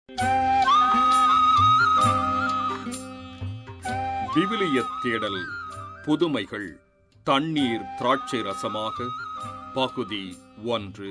விவிலியத் தேடல் புதுமைகள் தண்ணீர் திராட்சை ரசமாக பகுதி ஒன்று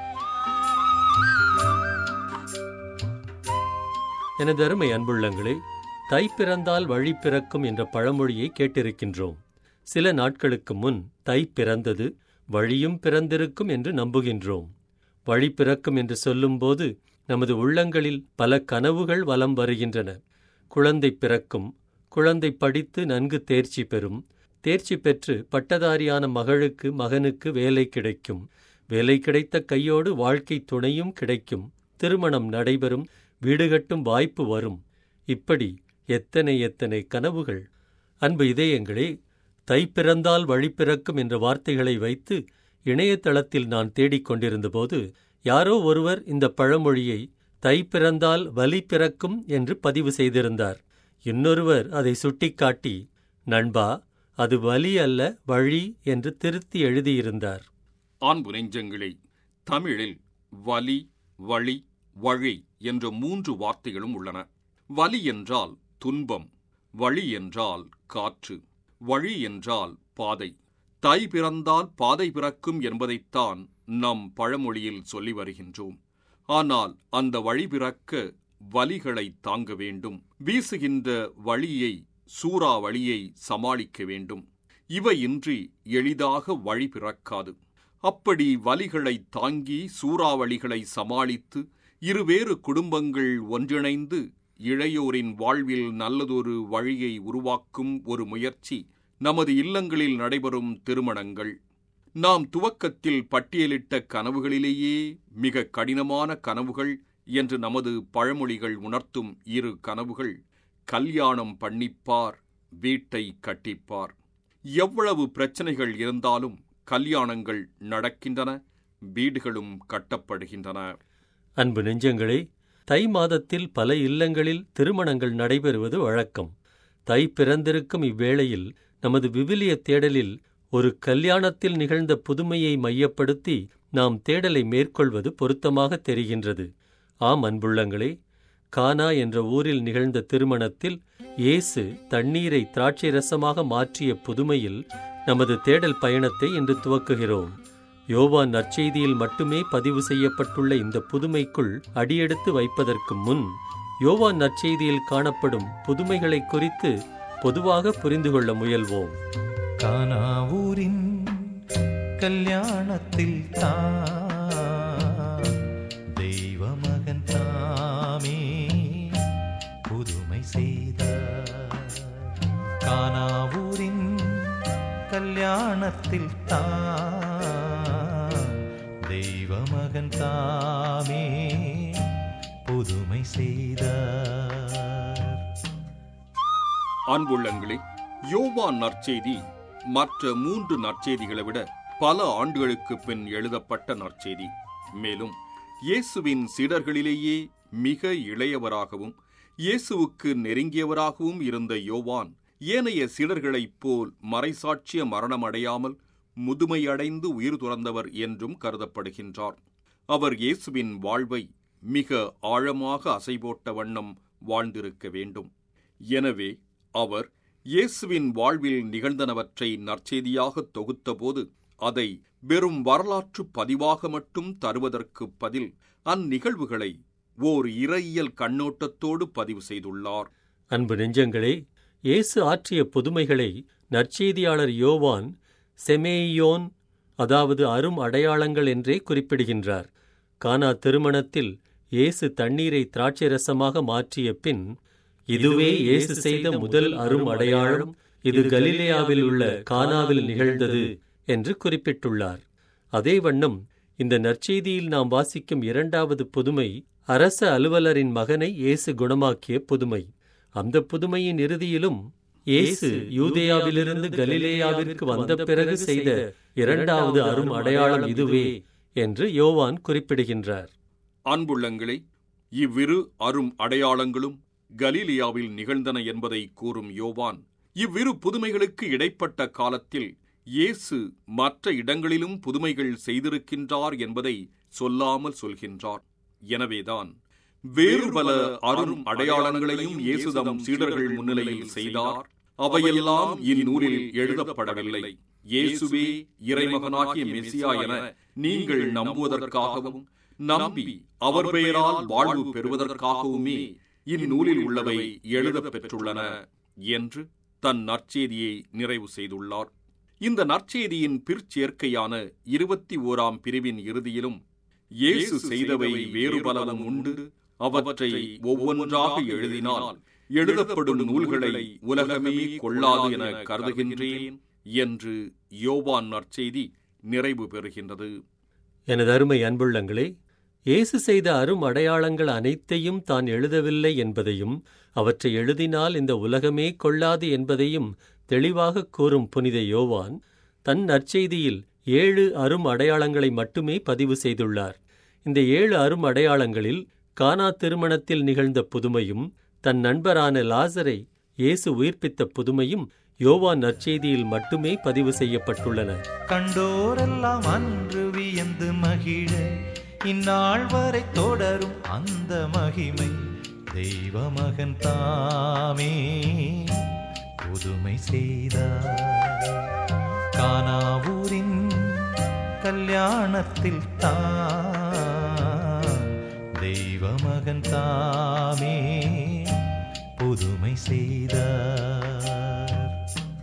எனது அருமை அன்புள்ளங்களே தை பிறந்தால் வழி பிறக்கும் என்ற பழமொழியை கேட்டிருக்கின்றோம் சில நாட்களுக்கு முன் தை பிறந்தது வழியும் பிறந்திருக்கும் என்று நம்புகின்றோம் வழி பிறக்கும் என்று சொல்லும்போது நமது உள்ளங்களில் பல கனவுகள் வலம் வருகின்றன குழந்தை பிறக்கும் குழந்தை படித்து நன்கு தேர்ச்சி பெறும் தேர்ச்சி பெற்று பட்டதாரியான மகளுக்கு மகனுக்கு வேலை கிடைக்கும் வேலை கிடைத்த கையோடு வாழ்க்கை துணையும் கிடைக்கும் திருமணம் நடைபெறும் வீடு கட்டும் வாய்ப்பு வரும் இப்படி எத்தனை எத்தனை கனவுகள் அன்பு இதயங்களே தை பிறந்தால் வழி பிறக்கும் என்ற வார்த்தைகளை வைத்து இணையதளத்தில் நான் தேடிக் கொண்டிருந்தபோது யாரோ ஒருவர் இந்த பழமொழியை தை பிறந்தால் வலி பிறக்கும் என்று பதிவு செய்திருந்தார் இன்னொருவர் அதை சுட்டிக்காட்டி நண்பா அது வலி அல்ல வழி என்று திருத்தி எழுதியிருந்தார் ஆண்பு நெஞ்சங்களே தமிழில் வலி வழி வழி என்ற மூன்று வார்த்தைகளும் உள்ளன வலி என்றால் துன்பம் வழி என்றால் காற்று வழி என்றால் பாதை தை பிறந்தால் பாதை பிறக்கும் என்பதைத்தான் நம் பழமொழியில் சொல்லி வருகின்றோம் ஆனால் அந்த வழி பிறக்க வலிகளை தாங்க வேண்டும் வீசுகின்ற வழியை சூறா வழியை சமாளிக்க வேண்டும் இவையின்றி எளிதாக வழி பிறக்காது அப்படி வலிகளை தாங்கி சூறாவளிகளை சமாளித்து இருவேறு குடும்பங்கள் ஒன்றிணைந்து இளையோரின் வாழ்வில் நல்லதொரு வழியை உருவாக்கும் ஒரு முயற்சி நமது இல்லங்களில் நடைபெறும் திருமணங்கள் நாம் துவக்கத்தில் பட்டியலிட்ட கனவுகளிலேயே மிக கடினமான கனவுகள் என்று நமது பழமொழிகள் உணர்த்தும் இரு கனவுகள் கல்யாணம் பண்ணிப்பார் வீட்டை கட்டிப்பார் எவ்வளவு பிரச்சனைகள் இருந்தாலும் கல்யாணங்கள் நடக்கின்றன வீடுகளும் கட்டப்படுகின்றன அன்பு நெஞ்சங்களே தை மாதத்தில் பல இல்லங்களில் திருமணங்கள் நடைபெறுவது வழக்கம் தை பிறந்திருக்கும் இவ்வேளையில் நமது விவிலிய தேடலில் ஒரு கல்யாணத்தில் நிகழ்ந்த புதுமையை மையப்படுத்தி நாம் தேடலை மேற்கொள்வது பொருத்தமாக தெரிகின்றது ஆம் அன்புள்ளங்களே கானா என்ற ஊரில் நிகழ்ந்த திருமணத்தில் இயேசு தண்ணீரை திராட்சை ரசமாக மாற்றிய புதுமையில் நமது தேடல் பயணத்தை இன்று துவக்குகிறோம் யோவான் நற்செய்தியில் மட்டுமே பதிவு செய்யப்பட்டுள்ள இந்த புதுமைக்குள் அடியெடுத்து வைப்பதற்கு முன் யோவான் நற்செய்தியில் காணப்படும் புதுமைகளை குறித்து பொதுவாக புரிந்து கொள்ள முயல்வோம் கானாவூரின் கல்யாணத்தில் தான் தெய்வமகன் தாமே புதுமை செய்தார் கானாவூரின் கல்யாணத்தில் தான் தெய்வமகன் தாமே புதுமை செய்தார் அன்புள்ளங்களே யோவான் நற்செய்தி மற்ற மூன்று நற்செய்திகளை விட பல ஆண்டுகளுக்கு பின் எழுதப்பட்ட நற்செய்தி மேலும் இயேசுவின் சீடர்களிலேயே மிக இளையவராகவும் இயேசுவுக்கு நெருங்கியவராகவும் இருந்த யோவான் ஏனைய சீடர்களைப் போல் மறைசாட்சிய மரணமடையாமல் முதுமையடைந்து உயிர் துறந்தவர் என்றும் கருதப்படுகின்றார் அவர் இயேசுவின் வாழ்வை மிக ஆழமாக அசைபோட்ட வண்ணம் வாழ்ந்திருக்க வேண்டும் எனவே அவர் இயேசுவின் வாழ்வில் நிகழ்ந்தனவற்றை நற்செய்தியாக தொகுத்தபோது அதை வெறும் வரலாற்று பதிவாக மட்டும் தருவதற்கு பதில் அந்நிகழ்வுகளை ஓர் இறையியல் கண்ணோட்டத்தோடு பதிவு செய்துள்ளார் அன்பு நெஞ்சங்களே இயேசு ஆற்றிய புதுமைகளை நற்செய்தியாளர் யோவான் செமேயோன் அதாவது அரும் அடையாளங்கள் என்றே குறிப்பிடுகின்றார் கானா திருமணத்தில் இயேசு தண்ணீரை திராட்சை ரசமாக மாற்றிய பின் இதுவே இயேசு செய்த முதல் அரும் அடையாளம் இது கலிலேயாவில் உள்ள கானாவில் நிகழ்ந்தது என்று குறிப்பிட்டுள்ளார் அதே வண்ணம் இந்த நற்செய்தியில் நாம் வாசிக்கும் இரண்டாவது புதுமை அரச அலுவலரின் மகனை இயேசு குணமாக்கிய புதுமை அந்த புதுமையின் இறுதியிலும் இயேசு யூதேயாவிலிருந்து கலிலேயாவிற்கு வந்த பிறகு செய்த இரண்டாவது அரும் அடையாளம் இதுவே என்று யோவான் குறிப்பிடுகின்றார் அன்புள்ளங்களே இவ்விரு அரும் அடையாளங்களும் கலீலியாவில் நிகழ்ந்தன என்பதை கூறும் யோவான் இவ்விரு புதுமைகளுக்கு இடைப்பட்ட காலத்தில் இயேசு மற்ற இடங்களிலும் புதுமைகள் செய்திருக்கின்றார் என்பதை சொல்லாமல் சொல்கின்றார் எனவேதான் வேறு பல அரும் அடையாளங்களையும் இயேசுதம் சீடர்கள் முன்னிலையில் செய்தார் அவையெல்லாம் இந்நூலில் எழுதப்படவில்லை இயேசுவே இறைமகனாகிய மெசியா என நீங்கள் நம்புவதற்காகவும் நம்பி அவர் பெயரால் வாழ்வு பெறுவதற்காகவுமே இந்நூலில் உள்ளவை எழுதப் பெற்றுள்ளன என்று தன் நற்செய்தியை நிறைவு செய்துள்ளார் இந்த நற்செய்தியின் பிற்சேர்க்கையான இருபத்தி ஓராம் பிரிவின் இறுதியிலும் இயேசு செய்தவை வேறு பலவும் உண்டு அவற்றை ஒவ்வொன்றாக எழுதினால் எழுதப்படும் நூல்களை உலகமே கொள்ளாது என கருதுகின்றேன் என்று யோவான் நற்செய்தி நிறைவு பெறுகின்றது எனது அருமை அன்புள்ளங்களே இயேசு செய்த அரும் அடையாளங்கள் அனைத்தையும் தான் எழுதவில்லை என்பதையும் அவற்றை எழுதினால் இந்த உலகமே கொள்ளாது என்பதையும் தெளிவாக கூறும் புனித யோவான் தன் நற்செய்தியில் ஏழு அரும் அடையாளங்களை மட்டுமே பதிவு செய்துள்ளார் இந்த ஏழு அரும் அடையாளங்களில் கானா திருமணத்தில் நிகழ்ந்த புதுமையும் தன் நண்பரான லாசரை இயேசு உயிர்ப்பித்த புதுமையும் யோவான் நற்செய்தியில் மட்டுமே பதிவு செய்யப்பட்டுள்ளன கண்டோரெல்லாம் அன்று வியந்து மகிழ இந்நாள் வரை தொடரும் அந்த மகிமை தெய்வ மகன் தாமே புதுமை செய்தார் கானாவூரின் கல்யாணத்தில் தான் தெய்வ மகன் தாமே புதுமை செய்தார்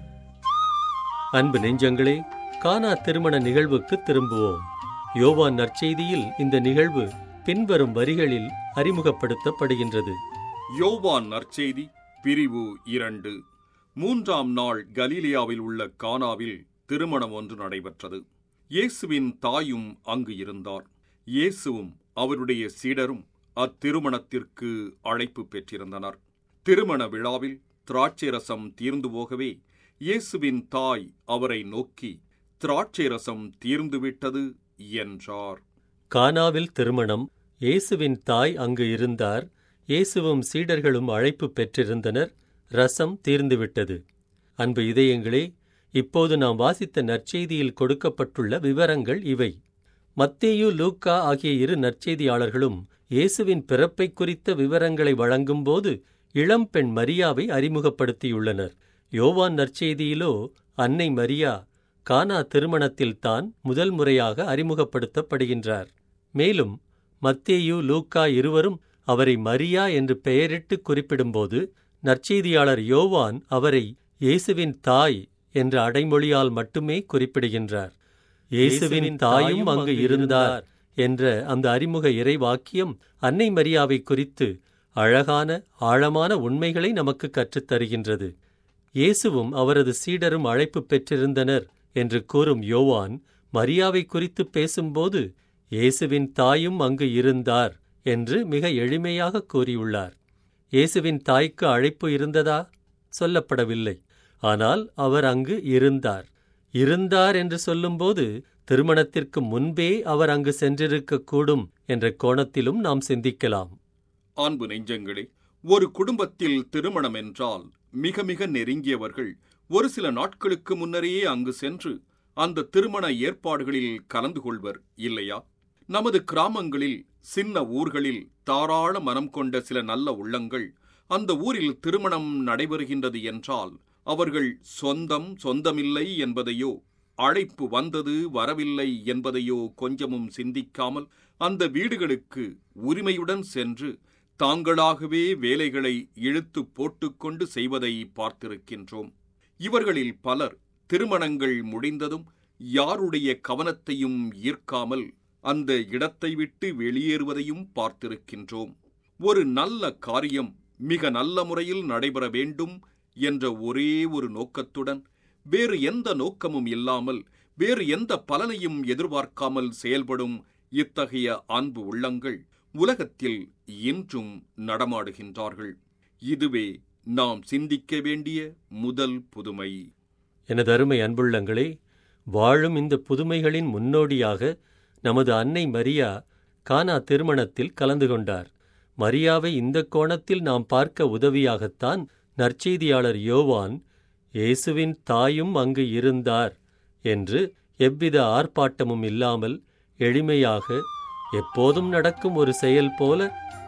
அன்பு நெஞ்சங்களே கானா திருமண நிகழ்வுக்கு திரும்புவோம் யோவான் நற்செய்தியில் இந்த நிகழ்வு பின்வரும் வரிகளில் அறிமுகப்படுத்தப்படுகின்றது யோவான் நற்செய்தி பிரிவு இரண்டு மூன்றாம் நாள் கலீலியாவில் உள்ள கானாவில் திருமணம் ஒன்று நடைபெற்றது இயேசுவின் தாயும் அங்கு இருந்தார் இயேசுவும் அவருடைய சீடரும் அத்திருமணத்திற்கு அழைப்பு பெற்றிருந்தனர் திருமண விழாவில் திராட்சை ரசம் தீர்ந்து போகவே இயேசுவின் தாய் அவரை நோக்கி திராட்சை ரசம் தீர்ந்துவிட்டது என்றார் கானாவில் திருமணம் இயேசுவின் தாய் அங்கு இருந்தார் இயேசுவும் சீடர்களும் அழைப்பு பெற்றிருந்தனர் ரசம் தீர்ந்துவிட்டது அன்பு இதயங்களே இப்போது நாம் வாசித்த நற்செய்தியில் கொடுக்கப்பட்டுள்ள விவரங்கள் இவை மத்தேயு லூக்கா ஆகிய இரு நற்செய்தியாளர்களும் இயேசுவின் பிறப்பை குறித்த விவரங்களை வழங்கும்போது இளம்பெண் மரியாவை அறிமுகப்படுத்தியுள்ளனர் யோவான் நற்செய்தியிலோ அன்னை மரியா கானா திருமணத்தில்தான் முதல் முறையாக அறிமுகப்படுத்தப்படுகின்றார் மேலும் மத்தேயு லூக்கா இருவரும் அவரை மரியா என்று பெயரிட்டு குறிப்பிடும்போது நற்செய்தியாளர் யோவான் அவரை இயேசுவின் தாய் என்ற அடைமொழியால் மட்டுமே குறிப்பிடுகின்றார் இயேசுவின் தாயும் அங்கு இருந்தார் என்ற அந்த அறிமுக இறைவாக்கியம் அன்னை மரியாவை குறித்து அழகான ஆழமான உண்மைகளை நமக்கு கற்றுத் தருகின்றது இயேசுவும் அவரது சீடரும் அழைப்பு பெற்றிருந்தனர் என்று கூறும் யோவான் மரியாவை குறித்து பேசும்போது இயேசுவின் தாயும் அங்கு இருந்தார் என்று மிக எளிமையாக கூறியுள்ளார் இயேசுவின் தாய்க்கு அழைப்பு இருந்ததா சொல்லப்படவில்லை ஆனால் அவர் அங்கு இருந்தார் இருந்தார் என்று சொல்லும்போது திருமணத்திற்கு முன்பே அவர் அங்கு சென்றிருக்கக்கூடும் என்ற கோணத்திலும் நாம் சிந்திக்கலாம் அன்பு நெஞ்சங்களே ஒரு குடும்பத்தில் திருமணம் என்றால் மிக மிக நெருங்கியவர்கள் ஒரு சில நாட்களுக்கு முன்னரேயே அங்கு சென்று அந்த திருமண ஏற்பாடுகளில் கலந்து கொள்வர் இல்லையா நமது கிராமங்களில் சின்ன ஊர்களில் தாராள மனம் கொண்ட சில நல்ல உள்ளங்கள் அந்த ஊரில் திருமணம் நடைபெறுகின்றது என்றால் அவர்கள் சொந்தம் சொந்தமில்லை என்பதையோ அழைப்பு வந்தது வரவில்லை என்பதையோ கொஞ்சமும் சிந்திக்காமல் அந்த வீடுகளுக்கு உரிமையுடன் சென்று தாங்களாகவே வேலைகளை இழுத்து போட்டுக்கொண்டு செய்வதை பார்த்திருக்கின்றோம் இவர்களில் பலர் திருமணங்கள் முடிந்ததும் யாருடைய கவனத்தையும் ஈர்க்காமல் அந்த இடத்தை விட்டு வெளியேறுவதையும் பார்த்திருக்கின்றோம் ஒரு நல்ல காரியம் மிக நல்ல முறையில் நடைபெற வேண்டும் என்ற ஒரே ஒரு நோக்கத்துடன் வேறு எந்த நோக்கமும் இல்லாமல் வேறு எந்த பலனையும் எதிர்பார்க்காமல் செயல்படும் இத்தகைய அன்பு உள்ளங்கள் உலகத்தில் இன்றும் நடமாடுகின்றார்கள் இதுவே நாம் சிந்திக்க வேண்டிய முதல் புதுமை எனது அருமை அன்புள்ளங்களே வாழும் இந்த புதுமைகளின் முன்னோடியாக நமது அன்னை மரியா கானா திருமணத்தில் கலந்து கொண்டார் மரியாவை இந்த கோணத்தில் நாம் பார்க்க உதவியாகத்தான் நற்செய்தியாளர் யோவான் இயேசுவின் தாயும் அங்கு இருந்தார் என்று எவ்வித ஆர்ப்பாட்டமும் இல்லாமல் எளிமையாக எப்போதும் நடக்கும் ஒரு செயல் போல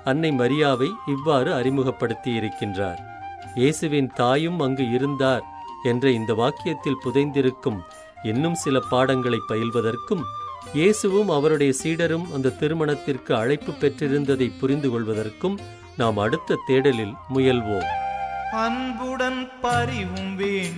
அன்னை மரியாவை இவ்வாறு அறிமுகப்படுத்தி இருக்கின்றார் இயேசுவின் தாயும் அங்கு இருந்தார் என்ற இந்த வாக்கியத்தில் புதைந்திருக்கும் இன்னும் சில பாடங்களை பயில்வதற்கும் இயேசுவும் அவருடைய சீடரும் அந்த திருமணத்திற்கு அழைப்பு பெற்றிருந்ததை புரிந்து கொள்வதற்கும் நாம் அடுத்த தேடலில் முயல்வோம் அன்புடன் பரிவும்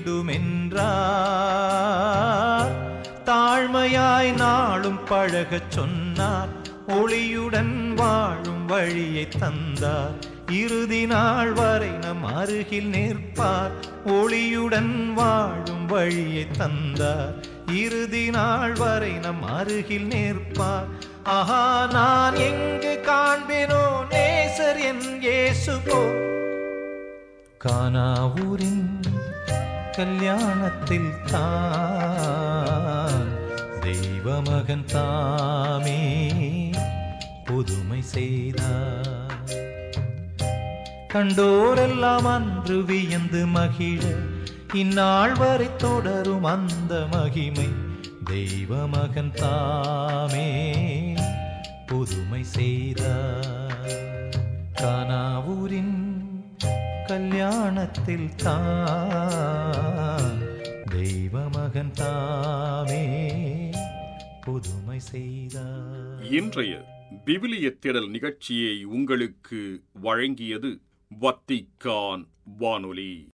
வேண்டுமென்றார் தாழ்மையாய் நாளும் பழகச் சொன்னார் ஒளியுடன் வாழும் வழியை தந்தார் இறுதி நாள் வரை நம் அருகில் நிற்பார் ஒளியுடன் வாழும் வழியை தந்தார் இறுதி நாள் வரை நம் அருகில் நிற்பார் ஆஹா நான் எங்கு காண்பேனோ நேசர் என் இயேசு போல் கானாவூரின் கல்யாணத்தில் தான் தெய்வமகன் தாமே புதுமை செய்தார் கண்டோரெல்லாம் அன்று வியந்து மகிழ இந்நாள் வரை தொடரும் அந்த மகிமை தெய்வமகன் தாமே புதுமை செய்தார் கானாவூரின் கல்யாணத்தில் தான் தெய்வமகன் தாமே புதுமை செய்தார் இன்றைய விவிலிய தேடல் நிகழ்ச்சியை உங்களுக்கு வழங்கியது வத்திக்கான் வானொலி